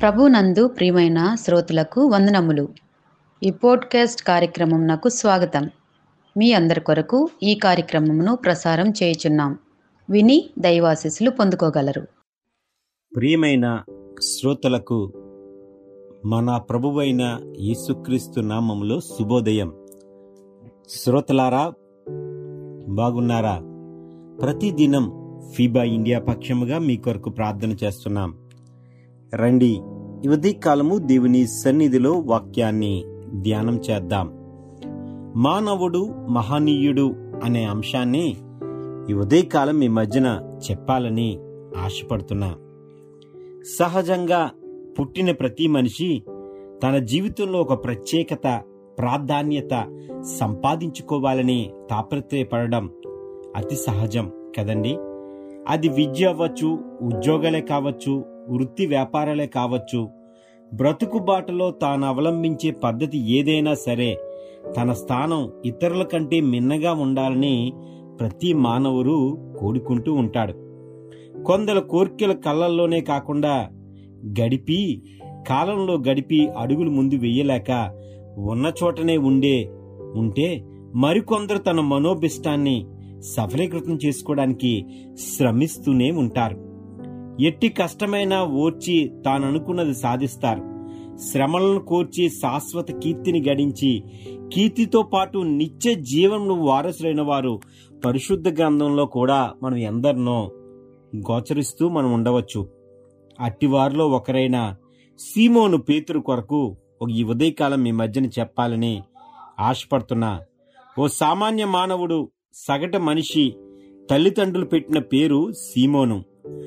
ప్రభునందు ప్రియమైన శ్రోతలకు వందనములు ఈ పోడ్కాస్ట్ కార్యక్రమంనకు స్వాగతం మీ అందరి కొరకు ఈ కార్యక్రమమును ప్రసారం చేయుచున్నాం విని దైవాశీస్సులు పొందుకోగలరు ప్రియమైన శ్రోతలకు మన ప్రభువైన యేసుక్రీస్తు నామములో శుభోదయం శ్రోతలారా బాగున్నారా ప్రతిదినం ఫీబా ఇండియా పక్షముగా మీ కొరకు ప్రార్థన చేస్తున్నాం రండి ఈ ఉదయకాలము దేవుని సన్నిధిలో వాక్యాన్ని ధ్యానం చేద్దాం మానవుడు మహనీయుడు అనే అంశాన్ని ఈ ఉదయకాలం మీ మధ్యన చెప్పాలని ఆశపడుతున్నా సహజంగా పుట్టిన ప్రతి మనిషి తన జీవితంలో ఒక ప్రత్యేకత ప్రాధాన్యత సంపాదించుకోవాలని తాపత్రయపడడం అతి సహజం కదండి అది విద్య అవ్వచ్చు ఉద్యోగాలే కావచ్చు వృత్తి వ్యాపారాలే కావచ్చు బ్రతుకు బాటలో తాను అవలంబించే పద్ధతి ఏదైనా సరే తన స్థానం ఇతరుల కంటే మిన్నగా ఉండాలని ప్రతి మానవుడు కోరుకుంటూ ఉంటాడు కొందరు కోర్కెల కళ్ళల్లోనే కాకుండా గడిపి కాలంలో గడిపి అడుగులు ముందు వెయ్యలేక ఉన్న చోటనే ఉండే ఉంటే మరికొందరు తన మనోభిష్టాన్ని సఫలీకృతం చేసుకోవడానికి శ్రమిస్తూనే ఉంటారు ఎట్టి కష్టమైనా ఓర్చి తాను అనుకున్నది సాధిస్తారు శ్రమలను కోర్చి శాశ్వత కీర్తిని గడించి కీర్తితో పాటు నిత్య జీవనం వారసులైన వారు పరిశుద్ధ గ్రంథంలో కూడా మనం ఎందరినో గోచరిస్తూ మనం ఉండవచ్చు అట్టివారిలో ఒకరైన సీమోను పేతురు కొరకు ఒక ఈ ఉదయకాలం మీ మధ్యన చెప్పాలని ఆశపడుతున్నా ఓ సామాన్య మానవుడు సగటు మనిషి తల్లిదండ్రులు పెట్టిన పేరు సీమోను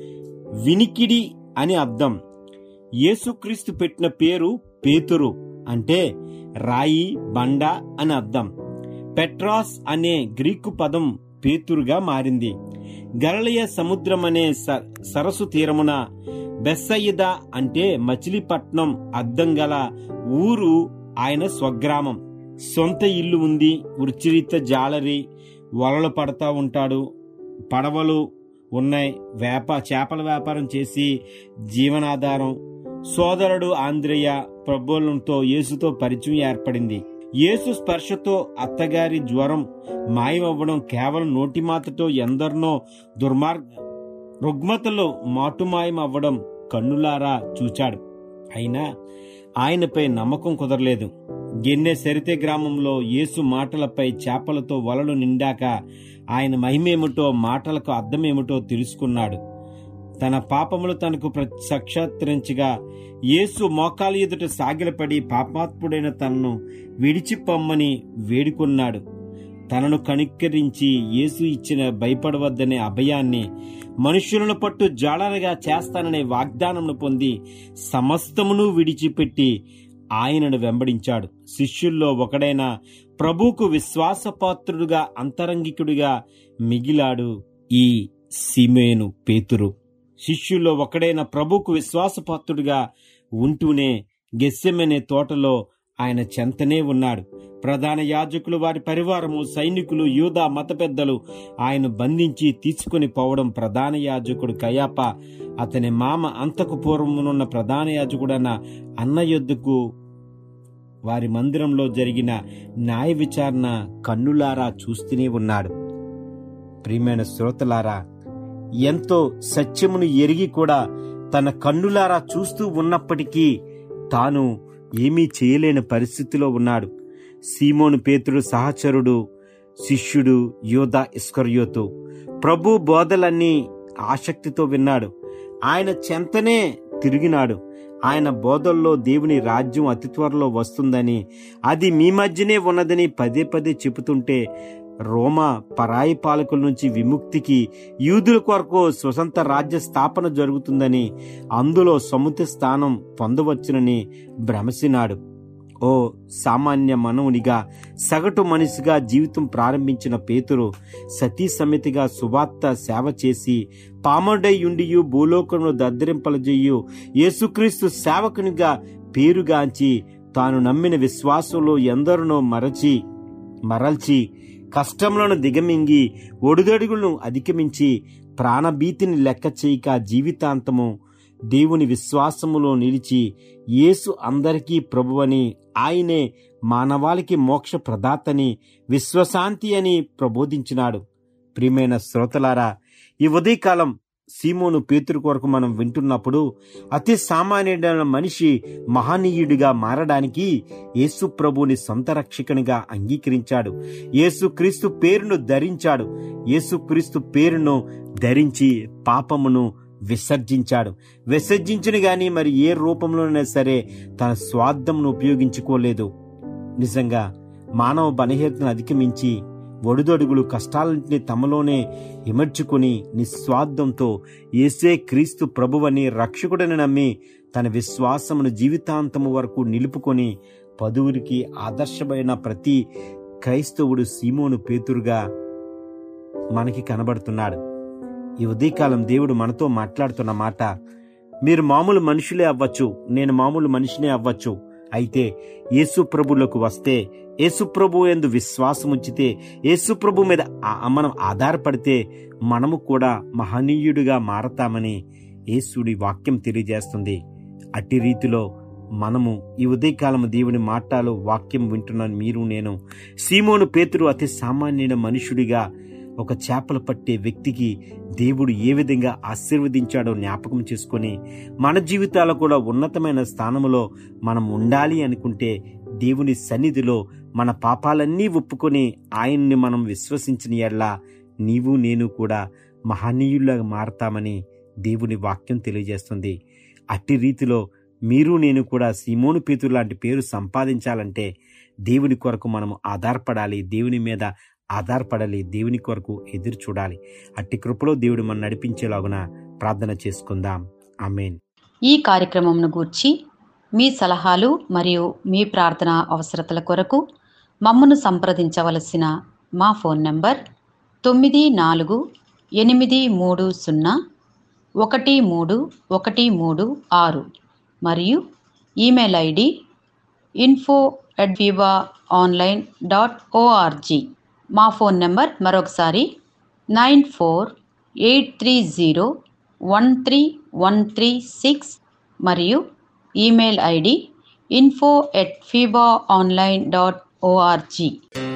వినికిడి అని అర్థం యేసుక్రీస్తు పెట్టిన పేరు పేతురు అంటే రాయి బండ అని అర్థం పెట్రాస్ అనే గ్రీకు పదం పేతురుగా మారింది గరళయ సముద్రం అనే స- సరస్సు తీరమున బెస్సయిద అంటే మచిలీపట్నం అద్దం గల ఊరు ఆయన స్వగ్రామం సొంత ఇల్లు ఉంది వృత్తిరీత్య జాలరి వలలు పడతా ఉంటాడు పడవలు ఉన్నాయి వేప చేపల వ్యాపారం చేసి జీవనాధారం సోదరుడు ఆంధ్రయ్య ప్రబోలంతో యేసుతో పరిచయం ఏర్పడింది యేసు స్పర్శతో అత్తగారి జ్వరం మాయమవ్వడం కేవలం నోటి మాటతో ఎందరినో దుర్మార్గ రుగ్మతలో మాటుమాయం అవ్వడం కన్నులారా చూచాడు అయినా ఆయనపై నమ్మకం కుదరలేదు గిన్నె సరితే గ్రామంలో యేసు మాటలపై చేపలతో వలలు నిండాక ఆయన మహిమేమిటో మాటలకు అర్థమేమిటో తెలుసుకున్నాడు తన పాపములు తనకు ప్ర- సాక్షాత్కరించగా యేసు మోకాలు ఎదుట సాగిలపడి పాపాత్ముడైన తనను విడిచిపమ్మని వేడుకున్నాడు తనను కనిక్కరించి యేసు ఇచ్చిన భయపడవద్దనే అభయాన్ని మనుష్యులను పట్టు జాడరగా చేస్తాననే వాగ్దానమును పొంది సమస్తమును విడిచిపెట్టి ఆయనను వెంబడించాడు శిష్యుల్లో ఒకడైన ప్రభువుకు విశ్వాసపాత్రుడుగా అంతరంగికుడిగా మిగిలాడు ఈ సిమేను పేతురు శిష్యుల్లో ఒకడైన ప్రభువుకు విశ్వాసపాత్రుడిగా ఉంటూనే గెస్సెమనే తోటలో ఆయన చెంతనే ఉన్నాడు ప్రధాన యాజకులు వారి పరివారము సైనికులు యూదా మత పెద్దలు ఆయన బంధించి తీసుకుని పోవడం ప్రధాన యాజకుడు కయాప అతని మామ అంతకు పూర్వమునున్న ప్రధాన యాజకుడన్న అన్న యొద్దకు వారి మందిరంలో జరిగిన న్యాయ విచారణ కన్నులారా చూస్తూనే ఉన్నాడు ప్రియమైన శ్రోతలారా ఎంతో సత్యమును ఎరిగి కూడా తన కన్నులారా చూస్తూ ఉన్నప్పటికీ తాను ఏమీ చేయలేని పరిస్థితిలో ఉన్నాడు సీమోను పేతుడు సహచరుడు శిష్యుడు యోధా ఇస్కర్యోతు ప్రభు బోధలన్నీ ఆసక్తితో విన్నాడు ఆయన చెంతనే తిరిగినాడు ఆయన బోధల్లో దేవుని రాజ్యం అతి త్వరలో వస్తుందని అది మీ మధ్యనే ఉన్నదని పదే పదే చెబుతుంటే రోమా పరాయి పాలకుల నుంచి విముక్తికి యూదుల కొరకు స్వతంత్ర రాజ్య స్థాపన జరుగుతుందని అందులో సముద్ర స్థానం పొందవచ్చునని భ్రమసినాడు ఓ సామాన్య మనవునిగా సగటు మనిషిగా జీవితం ప్రారంభించిన పేతురు సతీ సమితిగా సువార్త సేవ చేసి పామడై ఉండియు భూలోకమును దద్దరింపలజేయు యేసుక్రీస్తు సేవకునిగా పేరుగాంచి తాను నమ్మిన విశ్వాసంలో ఎందరినో మరచి మరల్చి కష్టములను దిగమింగి ఒడిదడుగులను అధిగమించి ప్రాణభీతిని లెక్క చేయక జీవితాంతము దేవుని విశ్వాసములో నిలిచి యేసు అందరికీ ప్రభువని ఆయనే మానవాళికి మోక్ష ప్రదాతని విశ్వశాంతి అని ప్రబోధించినాడు ప్రియమైన శ్రోతలారా ఈ ఉదయకాలం సీమోను పేతురు కొరకు మనం వింటున్నప్పుడు అతి సామాన్యుడైన మనిషి మహనీయుడిగా మారడానికి యేసు ప్రభుని సొంత రక్షకునిగా అంగీకరించాడు యేసుక్రీస్తు పేరును ధరించాడు యేసుక్రీస్తు పేరును ధరించి పాపమును విసర్జించాడు విసర్జించిన గాని మరి ఏ రూపంలోనైనా సరే తన స్వార్థమును ఉపయోగించుకోలేదు నిజంగా మానవ బలహీనతను అధిగమించి ఒడిదొడుగులు కష్టాలన్నింటినీ తమలోనే ఇమర్చుకుని నిస్వార్థంతో ఏసే క్రీస్తు ప్రభువని రక్షకుడని నమ్మి తన విశ్వాసమును జీవితాంతము వరకు నిలుపుకొని పదువురికి ఆదర్శమైన ప్రతి క్రైస్తవుడు సీమోను పేతురుగా మనకి కనబడుతున్నాడు ఈ ఉదయకాలం దేవుడు మనతో మాట్లాడుతున్న మాట మీరు మామూలు మనుషులే అవ్వచ్చు నేను మామూలు మనిషినే అవ్వచ్చు అయితే యేసు ప్రభులకు వస్తే యేసు ప్రభు ఎందు విశ్వాసం ఉంచితే యేసు ప్రభు మీద ఆ- మనం ఆధారపడితే మనము కూడా మహనీయుడిగా మారతామని యేసుడి వాక్యం తెలియజేస్తుంది అట్టి రీతిలో మనము ఈ ఉదయకాలం దేవుని మాటలు వాక్యం వింటున్నాను మీరు నేను సీమోను పేతురు అతి సామాన్యుడ మనుషుడిగా ఒక చేపలు పట్టే వ్యక్తికి దేవుడు ఏ విధంగా ఆశీర్వదించాడో జ్ఞాపకం చేసుకొని మన జీవితాలు కూడా ఉన్నతమైన స్థానములో మనం ఉండాలి అనుకుంటే దేవుని సన్నిధిలో మన పాపాలన్నీ ఒప్పుకొని ఆయన్ని మనం విశ్వసించిన ఎడ్ల నీవు నేను కూడా మహనీయుల్లాగా మారతామని దేవుని వాక్యం తెలియజేస్తుంది అట్టి రీతిలో మీరు నేను కూడా సీమోను పేతురు లాంటి పేరు సంపాదించాలంటే దేవుని కొరకు మనము ఆధారపడాలి దేవుని మీద ఆధారపడాలి దేవుని కొరకు ఎదురు చూడాలి అట్టి కృపలో దేవుడు మనం నడిపించేలాగున ప్రార్థన చేసుకుందాం ఆమెన్ ఈ కార్యక్రమంను గూర్చి మీ సలహాలు మరియు మీ ప్రార్థన అవసరతల కొరకు మమ్మను సంప్రదించవలసిన మా ఫోన్ నంబర్ తొమ్మిది నాలుగు ఎనిమిది మూడు సున్నా ఒకటి మూడు ఒకటి మూడు ఆరు మరియు email ID info at Viva online dot ORG మా ఫోన్ నెంబర్ మరొకసారి nine four eight three zero one three one three six మరియు ఈమెయిల్ ఐడి ఇన్ఫో ఎట్ ఫీబా ఆన్లైన్ డాట్ ఓఆర్జీ